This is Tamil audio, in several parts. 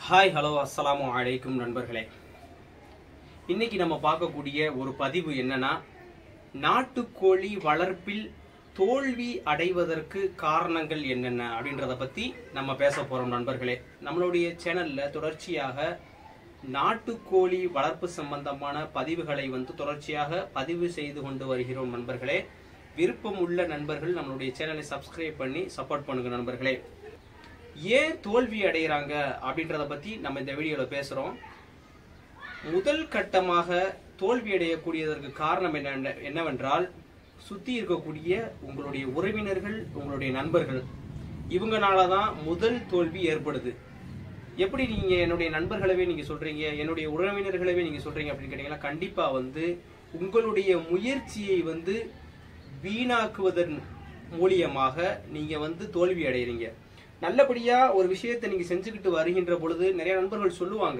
ஹாய் ஹலோ அஸ்ஸலாமு அலைக்கும் நண்பர்களே இன்னைக்கு நம்ம பார்க்கக்கூடிய ஒரு பதிவு என்னன்னா நாட்டுக்கோழி வளர்ப்பில் தோல்வி அடைவதற்கு காரணங்கள் என்னென்ன அப்படின்றத பத்தி நம்ம பேச போறோம் நண்பர்களே நம்மளுடைய சேனல்ல தொடர்ச்சியாக நாட்டுக்கோழி வளர்ப்பு சம்பந்தமான பதிவுகளை வந்து தொடர்ச்சியாக பதிவு செய்து கொண்டு வருகிறோம் நண்பர்களே விருப்பம் உள்ள நண்பர்கள் நம்மளுடைய சேனலை சப்ஸ்கிரைப் பண்ணி சப்போர்ட் பண்ணுங்க நண்பர்களே ஏன் தோல்வி அடைகிறாங்க அப்படின்றத பத்தி நம்ம இந்த வீடியோல பேசுறோம் முதல் கட்டமாக தோல்வி அடையக்கூடியதற்கு காரணம் என்ன என்னவென்றால் சுத்தி இருக்கக்கூடிய உங்களுடைய உறவினர்கள் உங்களுடைய நண்பர்கள் இவங்கனால தான் முதல் தோல்வி ஏற்படுது எப்படி நீங்க என்னுடைய நண்பர்களவே நீங்க சொல்றீங்க என்னுடைய உறவினர்களவே நீங்க சொல்றீங்க அப்படின்னு கேட்டீங்கன்னா கண்டிப்பா வந்து உங்களுடைய முயற்சியை வந்து வீணாக்குவதன் மூலியமாக நீங்க வந்து தோல்வி அடைகிறீங்க நல்லபடியா ஒரு விஷயத்தை நீங்க செஞ்சுக்கிட்டு வருகின்ற பொழுது நிறைய நண்பர்கள் சொல்லுவாங்க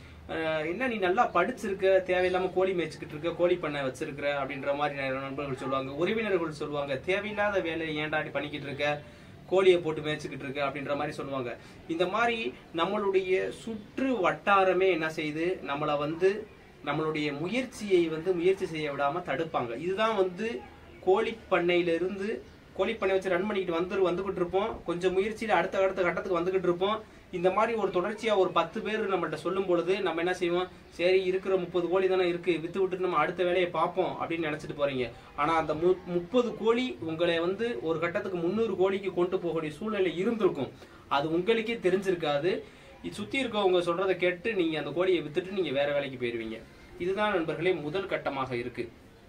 அஹ் என்ன நீ நல்லா படிச்சிருக்க தேவையில்லாம கோழி மேய்ச்சிக்கிட்டு இருக்க கோழி பண்ணை வச்சிருக்கிற அப்படின்ற மாதிரி நிறைய நண்பர்கள் சொல்லுவாங்க உறவினர்கள் சொல்லுவாங்க தேவையில்லாத வேலையை ஏன்டா நீ பண்ணிக்கிட்டு இருக்க கோழியை போட்டு மேய்ச்சிக்கிட்டு இருக்க அப்படின்ற மாதிரி சொல்லுவாங்க இந்த மாதிரி நம்மளுடைய சுற்று வட்டாரமே என்ன செய்யுது நம்மள வந்து நம்மளுடைய முயற்சியை வந்து முயற்சி செய்ய விடாம தடுப்பாங்க இதுதான் வந்து கோழி பண்ணையிலிருந்து கோழி பண்ணை வச்சு ரன் பண்ணிக்கிட்டு வந்து வந்துகிட்டு இருப்போம் கொஞ்சம் முயற்சியில அடுத்த அடுத்த கட்டத்துக்கு வந்துகிட்டு இருப்போம் இந்த மாதிரி ஒரு தொடர்ச்சியா ஒரு பத்து பேர் நம்மள்ட்ட சொல்லும் பொழுது நம்ம என்ன செய்வோம் சரி இருக்கிற முப்பது கோழி தானே இருக்கு வித்து விட்டு நம்ம அடுத்த வேலையை பார்ப்போம் அப்படின்னு நினைச்சிட்டு போறீங்க ஆனா அந்த மு- முப்பது கோழி உங்களை வந்து ஒரு கட்டத்துக்கு முந்நூறு கோழிக்கு கொண்டு போகக்கூடிய சூழ்நிலை இருந்திருக்கும் அது உங்களுக்கே தெரிஞ்சிருக்காது இது சுத்தி இருக்கவங்க சொல்றதை கேட்டு நீங்க அந்த கோழியை வித்துட்டு நீங்க வேற வேலைக்கு போயிருவீங்க இதுதான் நண்பர்களே முதல் கட்டமாக இருக்கு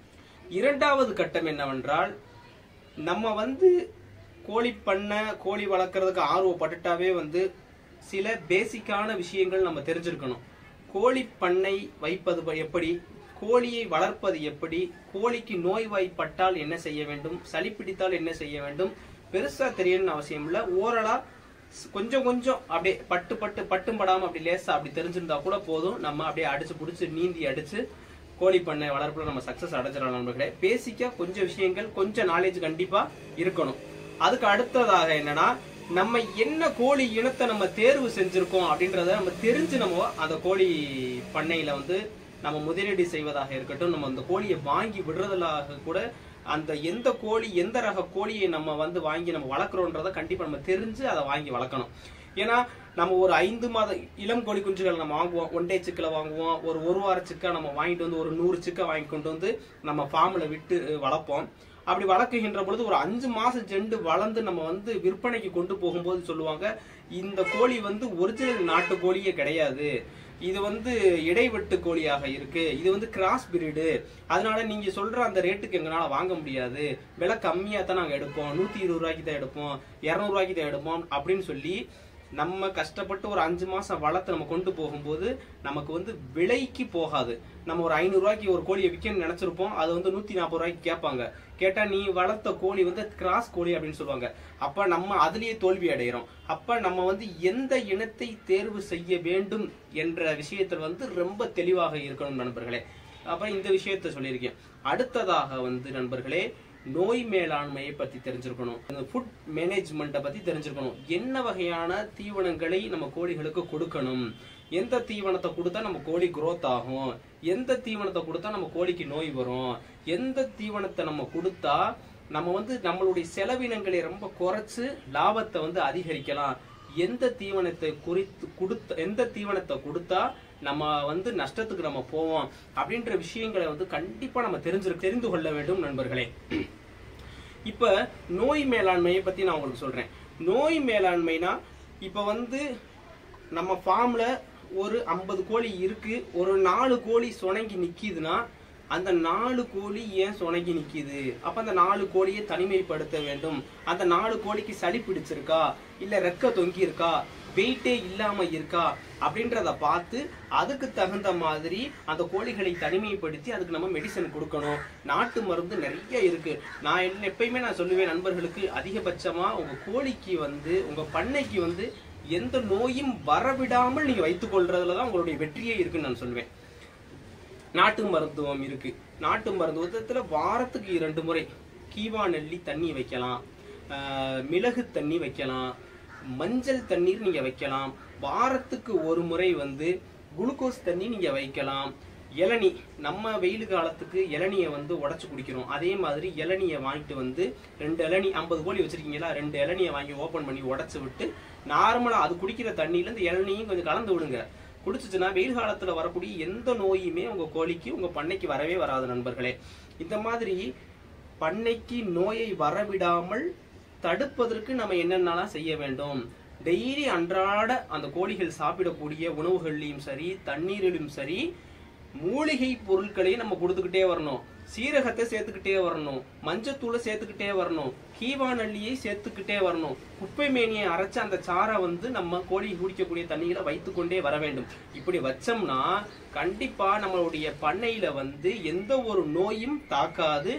இரண்டாவது கட்டம் என்னவென்றால் நம்ம வந்து கோழி பண்ண கோழி வளர்க்கறதுக்கு ஆர்வப்பட்டுட்டாவே வந்து சில பேசிக்கான விஷயங்கள் நம்ம தெரிஞ்சிருக்கணும் கோழி பண்ணை வைப்பது ப- எப்படி கோழியை வளர்ப்பது எப்படி கோழிக்கு நோய்வாய்ப்பட்டால் என்ன செய்ய வேண்டும் சளி பிடித்தால் என்ன செய்ய வேண்டும் பெருசா தெரியணும்னு அவசியம் இல்ல ஓரளா ஸ்- கொஞ்சம் கொஞ்சம் அப்படியே பட்டு பட்டு பட்டும் படாம அப்படி லேசா அப்படி தெரிஞ்சிருந்தா கூட போதும் நம்ம அப்படியே அடிச்சு புடிச்சு நீந்தி அடிச்சு கோழி பண்ணை வளர்ப்புல நம்ம சக்சஸ் அடைஞ்சிடலாம் நண்பர்களே பேசிக்கா கொஞ்சம் விஷயங்கள் கொஞ்சம் நாலேஜ் கண்டிப்பா இருக்கணும் அதுக்கு அடுத்ததாக என்னன்னா நம்ம என்ன கோழி இனத்தை நம்ம தேர்வு செஞ்சிருக்கோம் அப்படின்றத நம்ம தெரிஞ்சு நம்ம அந்த கோழி பண்ணையில வந்து நம்ம முதலீடு செய்வதாக இருக்கட்டும் நம்ம அந்த கோழியை வாங்கி விடுறதுலாக கூட அந்த எந்த கோழி எந்த ரக கோழியை நம்ம வந்து வாங்கி நம்ம வளர்க்குறோன்றத கண்டிப்பா நம்ம தெரிஞ்சு அதை வாங்கி வளர்க்கணும் ஏன்னா நம்ம ஒரு ஐந்து மாத இளம் கோழி குஞ்சுகள் நம்ம வாங்குவோம் ஒன் டே சிக்கில் வாங்குவோம் ஒரு ஒரு வார சிக்கா நம்ம வாங்கிட்டு வந்து ஒரு நூறு சிக்கை வாங்கி கொண்டு வந்து நம்ம ஃபார்ம்ல விட்டு அஹ், வளர்ப்போம் அப்படி வளர்க்குகின்ற பொழுது ஒரு அஞ்சு மாசம் செண்டு வளர்ந்து நம்ம வந்து விற்பனைக்கு கொண்டு போகும்போது சொல்லுவாங்க இந்த கோழி வந்து ஒரிஜினல் நாட்டு கோழியே கிடையாது இது வந்து இடைவெட்டு கோழியாக இருக்கு இது வந்து கிராஸ் பிரீடு அதனால நீங்க சொல்ற அந்த ரேட்டுக்கு எங்களால வாங்க முடியாது விலை கம்மியா தான் நாங்க எடுப்போம் நூத்தி இருபது ரூபாய்க்கு தான் எடுப்போம் இருநூறு ரூபாய்க்கு தான் எடுப்போம் அப்படின்னு சொல்லி நம்ம கஷ்டப்பட்டு ஒரு அஞ்சு மாசம் வளர்த்து நம்ம கொண்டு போகும்போது நமக்கு வந்து விலைக்கு போகாது நம்ம ஒரு ஐநூறு ரூபாய்க்கு ஒரு கோழியை விற்கணும்னு நினைச்சிருப்போம் அது வந்து நூத்தி நாற்பது ரூபாய்க்கு கேட்பாங்க கேட்டா நீ வளர்த்த கோழி வந்து கிராஸ் கோழி அப்படின்னு சொல்லுவாங்க அப்ப நம்ம அதுலயே தோல்வி அடைகிறோம் அப்ப நம்ம வந்து எந்த இனத்தை தேர்வு செய்ய வேண்டும் என்ற விஷயத்தில் வந்து ரொம்ப தெளிவாக இருக்கணும் நண்பர்களே அப்ப இந்த விஷயத்த சொல்லியிருக்கேன் அடுத்ததாக வந்து நண்பர்களே நோய் மேலாண்மையை பத்தி தெரிஞ்சிருக்கணும் ஃபுட் மேனேஜ்மெண்ட்டை பத்தி தெரிஞ்சிருக்கணும் என்ன வகையான தீவனங்களை நம்ம கோழிகளுக்கு கொடுக்கணும் எந்த தீவனத்தை கொடுத்தா நம்ம கோழி growth ஆகும் எந்த தீவனத்தை கொடுத்தா நம்ம கோழிக்கு நோய் வரும் எந்த தீவனத்தை நம்ம கொடுத்தா நம்ம வந்து நம்மளுடைய செலவினங்களை ரொம்ப குறைச்சு லாபத்தை வந்து அதிகரிக்கலாம் எந்த தீவனத்தை குறித்து கொடுத்த எந்த தீவனத்தை கொடுத்தா நம்ம வந்து நஷ்டத்துக்கு நம்ம போவோம் அப்படின்ற விஷயங்களை வந்து கண்டிப்பா நம்ம தெரிஞ்சு தெரிந்து கொள்ள வேண்டும் நண்பர்களே இப்ப நோய் மேலாண்மையை பத்தி நான் உங்களுக்கு சொல்றேன் நோய் மேலாண்மைனா இப்ப வந்து நம்ம ஃபார்ம்ல ஒரு ஐம்பது கோழி இருக்கு ஒரு நாலு கோழி சுணங்கி நிக்குதுன்னா அந்த நாலு கோழி ஏன் சுணங்கி நிக்குது அப்ப அந்த நாலு கோழியை தனிமைப்படுத்த வேண்டும் அந்த நாலு கோழிக்கு சளி பிடிச்சிருக்கா இல்ல ரெக்க தொங்கி இருக்கா வெயிட்டே இல்லாம இருக்கா அப்படின்றத பார்த்து அதுக்கு தகுந்த மாதிரி அந்த கோழிகளை தனிமைப்படுத்தி அதுக்கு நம்ம மெடிசன் கொடுக்கணும் நாட்டு மருந்து நிறைய இருக்கு நான் என்ன எப்பயுமே நான் சொல்லுவேன் நண்பர்களுக்கு அதிகபட்சமா உங்க கோழிக்கு வந்து உங்க பண்ணைக்கு வந்து எந்த நோயும் வரவிடாமல் நீங்க வைத்துக் கொள்றதுல தான் உங்களுடைய வெற்றியே இருக்குன்னு நான் சொல்லுவேன் நாட்டு மருத்துவம் இருக்கு நாட்டு மருத்துவத்துல வாரத்துக்கு இரண்டு முறை கீவா நெல்லி தண்ணி வைக்கலாம் ஆஹ் மிளகு தண்ணி வைக்கலாம் மஞ்சள் தண்ணீர் நீங்க வைக்கலாம் வாரத்துக்கு ஒரு முறை வந்து குளுக்கோஸ் தண்ணி நீங்க வைக்கலாம் இளநி நம்ம வெயில் காலத்துக்கு இளநியை வந்து உடைச்சு குடிக்கிறோம் அதே மாதிரி இளநியை வாங்கிட்டு வந்து ரெண்டு இளநி ஐம்பது கோழி வச்சிருக்கீங்களா ரெண்டு இளநியை வாங்கி ஓபன் பண்ணி உடைச்சு விட்டு நார்மலா அது குடிக்கிற தண்ணியில இந்த இளநியும் கொஞ்சம் கலந்து விடுங்க குடிச்சிச்சுன்னா வெயில் காலத்துல வரக்கூடிய எந்த நோயுமே உங்க கோழிக்கு உங்க பண்ணைக்கு வரவே வராது நண்பர்களே இந்த மாதிரி பண்ணைக்கு நோயை வரவிடாமல் தடுப்பதற்கு நம்ம என்னென்னலாம் செய்ய வேண்டும் டெய்லி அன்றாட அந்த கோழிகள் சாப்பிடக்கூடிய உணவுகள்லையும் சரி தண்ணீரிலும் சரி மூலிகை பொருட்களையும் நம்ம கொடுத்துக்கிட்டே வரணும் சீரகத்தை சேர்த்துக்கிட்டே வரணும் மஞ்சத்தூளை சேர்த்துக்கிட்டே வரணும் கீவாநல்லியை சேர்த்துக்கிட்டே வரணும் குப்பை மேனியை அரைச்சு அந்த சாரை வந்து நம்ம கோழி குடிக்கக்கூடிய தண்ணியில வைத்துக்கொண்டே வர வேண்டும் இப்படி வச்சோம்னா கண்டிப்பா நம்மளுடைய பண்ணையில வந்து எந்த ஒரு நோயும் தாக்காது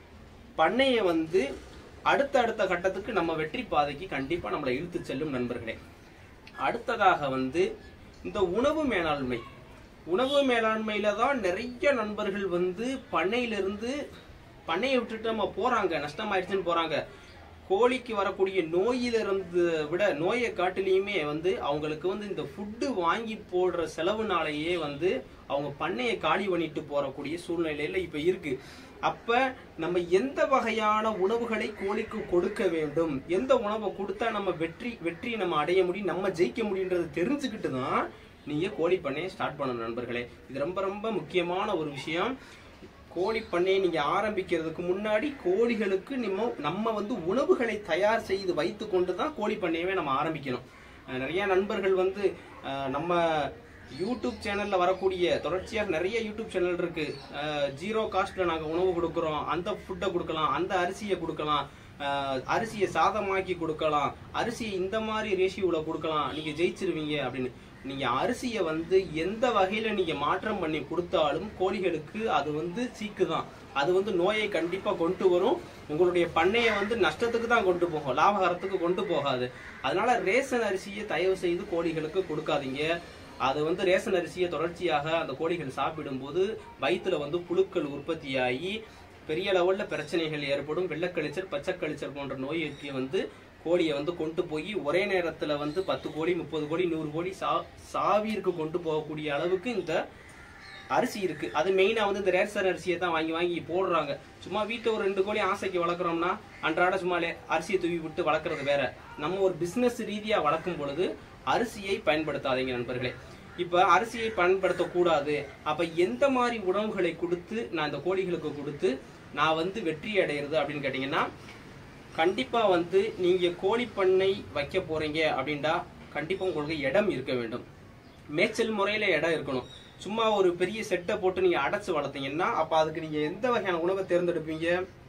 பண்ணையை வந்து அடுத்த அடுத்த கட்டத்துக்கு நம்ம வெற்றி பாதைக்கு கண்டிப்பா நம்மளை இழுத்து செல்லும் நண்பர்களே அடுத்ததாக வந்து இந்த உணவு மேலாண்மை உணவு மேலாண்மையில தான் நிறைய நண்பர்கள் வந்து பண்ணையிலிருந்து பண்ணையை விட்டுட்டு நம்ம போறாங்க நஷ்டமாயிடுச்சுன்னு போறாங்க கோழிக்கு வரக்கூடிய நோயிலிருந்து விட நோயை காட்டிலையுமே வந்து அவங்களுக்கு வந்து இந்த ஃபுட்டு வாங்கி போடுற செலவுனாலேயே வந்து அவங்க பண்ணையை காலி பண்ணிட்டு போறக்கூடிய சூழ்நிலையில இப்ப இருக்கு அப்ப நம்ம எந்த வகையான உணவுகளை கோழிக்கு கொடுக்க வேண்டும் எந்த உணவை கொடுத்தா நம்ம வெற்றி வெற்றி நம்ம அடைய முடியும் நம்ம ஜெயிக்க முடியுன்றது தெரிஞ்சுக்கிட்டு தான் நீங்க கோழி பண்ணையை ஸ்டார்ட் பண்ணணும் நண்பர்களே இது ரொம்ப ரொம்ப முக்கியமான ஒரு விஷயம் கோழி பண்ணையை நீங்க ஆரம்பிக்கிறதுக்கு முன்னாடி கோழிகளுக்கு நம்ம நம்ம வந்து உணவுகளை தயார் செய்து வைத்து கொண்டு தான் கோழி பண்ணையவே நம்ம ஆரம்பிக்கணும் அஹ் நிறைய நண்பர்கள் வந்து அஹ் நம்ம யூடியூப் சேனல்ல வரக்கூடிய தொடர்ச்சியாக நிறைய யூடியூப் சேனல் இருக்கு அஹ் ஜீரோ காஸ்ட்ல நாங்க உணவு கொடுக்குறோம் அந்த ஃபுட்டை கொடுக்கலாம் அந்த அரிசியை கொடுக்கலாம் அஹ் அரிசியை சாதமாக்கி கொடுக்கலாம் அரிசியை இந்த மாதிரி ரேஷியோல கொடுக்கலாம் நீங்க ஜெயிச்சிருவீங்க அப்படின்னு நீங்க அரிசியை வந்து எந்த வகையில நீங்க மாற்றம் பண்ணி கொடுத்தாலும் கோழிகளுக்கு அது வந்து சீக்கு தான் அது வந்து நோயை கண்டிப்பா கொண்டு வரும் உங்களுடைய பண்ணையை வந்து நஷ்டத்துக்கு தான் கொண்டு போகும் லாபகரத்துக்கு கொண்டு போகாது அதனால ரேஷன் அரிசியை தயவு செய்து கோழிகளுக்கு கொடுக்காதீங்க அது வந்து ரேஷன் அரிசியை தொடர்ச்சியாக அந்த கோழிகள் சாப்பிடும்போது வயிற்றுல வந்து புழுக்கள் உற்பத்தியாகி பெரிய லெவல்ல பிரச்சனைகள் ஏற்படும் வெள்ளக்கழிச்சல் பச்சைக்கழிச்சல் போன்ற நோய்க்கு வந்து கோழியை வந்து கொண்டு போய் ஒரே நேரத்துல வந்து பத்து கோழி முப்பது கோழி நூறு கோழி சா சாவிற்கு கொண்டு போகக்கூடிய அளவுக்கு இந்த அரிசி இருக்கு அது மெயினா வந்து இந்த ரேஷன் அரிசியை தான் வாங்கி வாங்கி போடுறாங்க சும்மா வீட்டுல ஒரு ரெண்டு கோழி ஆசைக்கு வளர்க்குறோம்னா அன்றாட சும்மா லே- அரிசியை தூவி விட்டு வளர்க்குறது வேற நம்ம ஒரு பிசினஸ் ரீதியா வளர்க்கும் பொழுது அரிசியை பயன்படுத்தாதீங்க நண்பர்களே இப்ப அரிசியை பயன்படுத்தக்கூடாது அப்ப எந்த மாதிரி உணவுகளை கொடுத்து நான் இந்த கோழிகளுக்கு கொடுத்து நான் வந்து வெற்றி அடையிறது அப்படின்னு கேட்டீங்கன்னா கண்டிப்பா வந்து நீங்க கோழி பண்ணை வைக்க போறீங்க அப்படின்டா கண்டிப்பா உங்களுக்கு இடம் இருக்க வேண்டும் மேய்ச்சல் முறையில இடம் இருக்கணும் சும்மா ஒரு பெரிய செட்டை போட்டு நீங்க அடைச்சு வளர்த்தீங்கன்னா அப்ப அதுக்கு நீங்க எந்த வகையான உணவை தேர்ந்தெடுப்பீங்க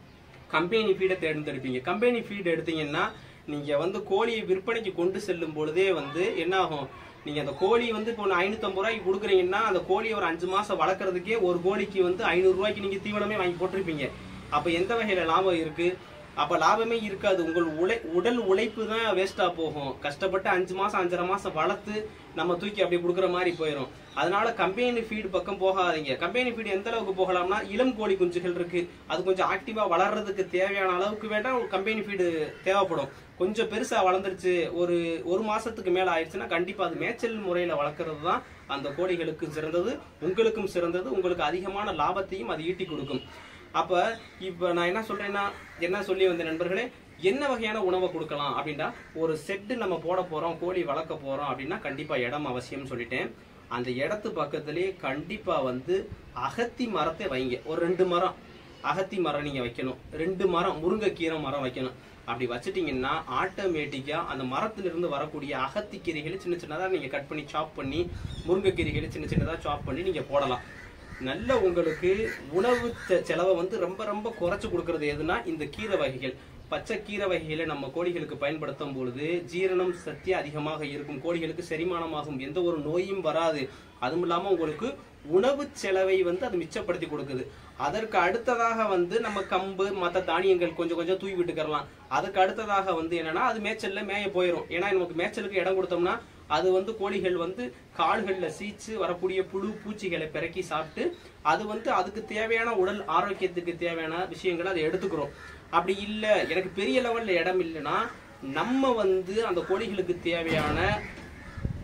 கம்பெனி ஃபீடை தேர்ந்தெடுப்பீங்க கம்பெனி ஃபீட் எடுத்தீங்கன்னா நீங்க வந்து கோழியை விற்பனைக்கு கொண்டு செல்லும் பொழுதே வந்து என்ன ஆகும் நீங்க அந்த கோழி வந்து இப்போ ஐநூத்தம்பது ரூபாய்க்கு கொடுக்குறீங்கன்னா அந்த கோழியை ஒரு அஞ்சு மாசம் வளர்க்கறதுக்கே ஒரு கோழிக்கு வந்து ஐநூறு ரூபாய்க்கு நீங்க தீவனமே வாங்கி போட்டிருப்பீங்க அப்ப எந்த வகையில லாபம் இருக்கு அப்ப லாபமே இருக்காது உங்கள் உழை உடல் உழைப்பு தான் வேஸ்டா போகும் கஷ்டப்பட்டு அஞ்சு மாசம் அஞ்சரை மாசம் வளர்த்து நம்ம தூக்கி அப்படி கொடுக்குற மாதிரி போயிடும் அதனால கம்பெனி ஃபீடு பக்கம் போகாதீங்க கம்பெனி ஃபீடு எந்த அளவுக்கு போகலாம்னா இளம் கோழி குஞ்சுகள் இருக்கு அது கொஞ்சம் ஆக்டிவா வளர்றதுக்கு தேவையான அளவுக்கு வேண்டாம் கம்பெனி ஃபீடு தேவைப்படும் கொஞ்சம் பெருசா வளர்ந்துருச்சு ஒரு ஒரு மாசத்துக்கு மேல ஆயிடுச்சுன்னா கண்டிப்பா அது மேய்ச்சல் முறையில வளர்க்கறது தான் அந்த கோழிகளுக்கும் சிறந்தது உங்களுக்கும் சிறந்தது உங்களுக்கு அதிகமான லாபத்தையும் அது ஈட்டி கொடுக்கும் அப்ப இப்ப நான் என்ன சொல்றேன்னா என்ன சொல்லி வந்த நண்பர்களே என்ன வகையான உணவை கொடுக்கலாம் அப்படின்னா ஒரு செட்டு நம்ம போட போறோம் கோழி வளர்க்க போறோம் அப்படின்னா கண்டிப்பா இடம் அவசியம் சொல்லிட்டேன் அந்த இடத்து பக்கத்திலேயே கண்டிப்பா வந்து அகத்தி மரத்தை வைங்க ஒரு ரெண்டு மரம் அகத்தி மரம் நீங்க வைக்கணும் ரெண்டு மரம் முருங்கைக்கீரை மரம் வைக்கணும் அப்படி வச்சிட்டீங்கன்னா ஆட்டோமேட்டிக்கா அந்த மரத்திலிருந்து வரக்கூடிய அகத்தி கீரைகளை சின்ன சின்னதா நீங்க கட் பண்ணி சாப் பண்ணி முருங்கைக்கீரைகளை சின்ன சின்னதா சாப் பண்ணி நீங்க போடலாம் நல்ல உங்களுக்கு உணவு செ- செலவை வந்து ரொம்ப ரொம்ப குறைச்சு கொடுக்கறது எதுனா இந்த கீரை வகைகள் பச்சை கீரை வகைகளை நம்ம கோழிகளுக்கு பயன்படுத்தும் பொழுது ஜீரணம் சக்தி அதிகமாக இருக்கும் கோழிகளுக்கு செரிமானமாகும் எந்த ஒரு நோயும் வராது அதுவும் இல்லாம உங்களுக்கு உணவு செலவை வந்து அது மிச்சப்படுத்தி கொடுக்குது அதற்கு அடுத்ததாக வந்து நம்ம கம்பு மற்ற தானியங்கள் கொஞ்சம் கொஞ்சம் தூவி விட்டுக்கறலாம் அதுக்கு அடுத்ததாக வந்து என்னன்னா அது மேய்ச்சல்ல மேய போயிடும் ஏன்னா நமக்கு மேய்ச்சலுக்கு இடம் கொடுத்தோம்னா அது வந்து கோழிகள் வந்து கால்கள்ல சீச்சு வரக்கூடிய புழு பூச்சிகளை பிறக்கி சாப்பிட்டு அது வந்து அதுக்கு தேவையான உடல் ஆரோக்கியத்துக்கு தேவையான விஷயங்களை அதை எடுத்துக்கிறோம் அப்படி இல்ல எனக்கு பெரிய லெவல்ல இடம் இல்லைன்னா நம்ம வந்து அந்த கோழிகளுக்கு தேவையான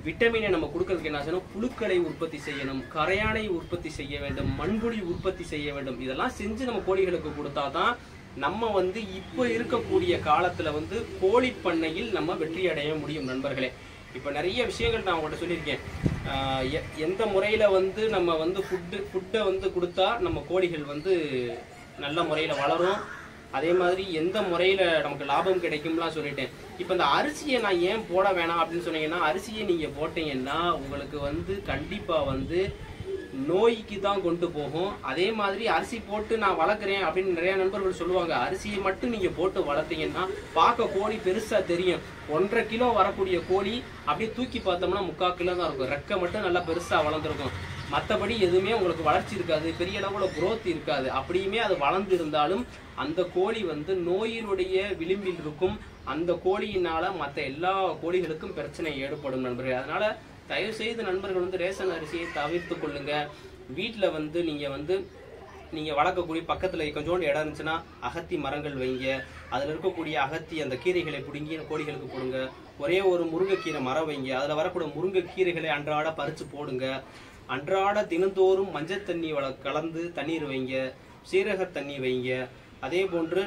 விட்டமினை நம்ம கொடுக்கறதுக்கு என்ன செய்யணும் புழுக்களை உற்பத்தி செய்யணும் கரையானை உற்பத்தி செய்ய வேண்டும் மண்புழி உற்பத்தி செய்ய வேண்டும் இதெல்லாம் செஞ்சு நம்ம கோழிகளுக்கு கொடுத்தா தான் நம்ம வந்து இப்போ இருக்கக்கூடிய காலத்துல வந்து கோழி பண்ணையில் நம்ம வெற்றி அடைய முடியும் நண்பர்களே இப்போ நிறைய விஷயங்கள் நான் உங்கள்கிட்ட சொல்லியிருக்கேன் ஆஹ் எ- எந்த முறையில வந்து நம்ம வந்து ஃபுட்டு ஃபுட்டை வந்து கொடுத்தா நம்ம கோழிகள் வந்து நல்ல முறையில வளரும் அதே மாதிரி எந்த முறையில நமக்கு லாபம் கிடைக்கும்லாம் சொல்லிட்டேன் இப்போ இந்த அரிசியை நான் ஏன் போட வேணாம் அப்படின்னு சொன்னீங்கன்னா அரிசியை நீங்க போட்டீங்கன்னா உங்களுக்கு வந்து கண்டிப்பா வந்து நோய்க்கு தான் கொண்டு போகும் அதே மாதிரி அரிசி போட்டு நான் வளர்க்குறேன் அப்படின்னு நிறைய நண்பர்கள் சொல்லுவாங்க அரிசியை மட்டும் நீங்க போட்டு வளர்த்தீங்கன்னா பார்க்க கோழி பெருசா தெரியும் ஒன்றரை கிலோ வரக்கூடிய கோழி அப்படியே தூக்கி பார்த்தோம்னா முக்கால் கிலோ தான் இருக்கும் ரெக்கை மட்டும் நல்லா பெருசா வளர்ந்துருக்கும் மற்றபடி எதுவுமே உங்களுக்கு வளர்ச்சி இருக்காது பெரிய அளவுல growth இருக்காது அப்படியுமே அது வளர்ந்து இருந்தாலும் அந்த கோழி வந்து நோயினுடைய விளிம்பில் இருக்கும் அந்த கோழியினால மற்ற எல்லா கோழிகளுக்கும் பிரச்சனை ஏற்படும் நண்பர்களே அதனால தயவு செய்து நண்பர்கள் வந்து ரேஷன் அரிசியை தவிர்த்து கொள்ளுங்க வீட்டில் வந்து நீங்க வந்து நீங்க வளர்க்கக்கூடிய பக்கத்துல கொஞ்சோண்டு இடம் இருந்துச்சுன்னா அகத்தி மரங்கள் வைங்க அதுல இருக்கக்கூடிய அகத்தி அந்த கீரைகளை பிடுங்கி கோழிகளுக்கு போடுங்க ஒரே ஒரு முருங்கைக்கீரை மரம் வைங்க அதுல வரக்கூடிய முருங்கைக்கீரைகளை அன்றாட பறிச்சு போடுங்க அன்றாட தினந்தோறும் மஞ்சள் தண்ணி வள கலந்து தண்ணீர் வைங்க சீரக தண்ணி வைங்க அதே போன்று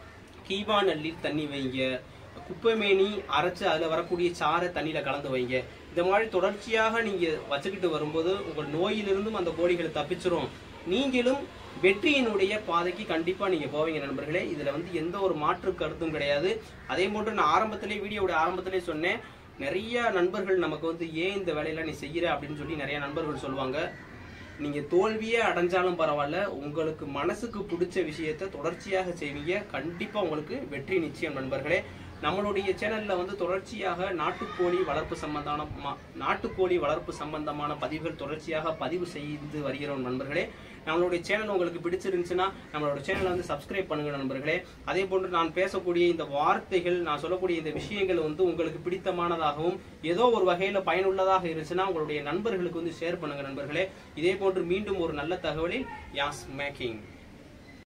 கீவா நல்லில் தண்ணி வைங்க குப்பைமேனி அரைச்சு அதுல வரக்கூடிய சாறை தண்ணியில கலந்து வைங்க இந்த மாதிரி தொடர்ச்சியாக நீங்க வச்சுக்கிட்டு வரும்போது உங்கள் நோயிலிருந்தும் அந்த கோழிகள் தப்பிச்சிரும் நீங்களும் வெற்றியினுடைய பாதைக்கு கண்டிப்பா நீங்க போவீங்க நண்பர்களே இதுல வந்து எந்த ஒரு மாற்று கருத்தும் கிடையாது அதே போன்று நான் ஆரம்பத்திலே வீடியோட ஆரம்பத்திலே சொன்னேன் நிறைய நண்பர்கள் நமக்கு வந்து ஏன் இந்த வேலையெல்லாம் நீ செய்யற அப்படின்னு சொல்லி நிறைய நண்பர்கள் சொல்லுவாங்க நீங்க தோல்வியே அடைஞ்சாலும் பரவாயில்ல உங்களுக்கு மனசுக்கு பிடிச்ச விஷயத்த தொடர்ச்சியாக செய்வீங்க கண்டிப்பா உங்களுக்கு வெற்றி நிச்சயம் நண்பர்களே நம்மளுடைய சேனல்ல வந்து தொடர்ச்சியாக நாட்டுக்கோழி வளர்ப்பு சம்பந்தமான ம- நாட்டுக்கோழி வளர்ப்பு சம்பந்தமான பதிவுகள் தொடர்ச்சியாக பதிவு செய்து வருகிறோம் நண்பர்களே நம்மளுடைய சேனல் உங்களுக்கு பிடிச்சிருந்துச்சுன்னா நம்மளோட சேனலை வந்து சப்ஸ்கிரைப் பண்ணுங்க நண்பர்களே அதே போன்று நான் பேசக்கூடிய இந்த வார்த்தைகள் நான் சொல்லக்கூடிய இந்த விஷயங்கள் வந்து உங்களுக்கு பிடித்தமானதாகவும் ஏதோ ஒரு வகையில பயனுள்ளதாக இருந்துச்சுன்னா உங்களுடைய நண்பர்களுக்கு வந்து ஷேர் பண்ணுங்க நண்பர்களே இதே போன்று மீண்டும் ஒரு நல்ல தகவலில் யாஸ் மேக்கிங்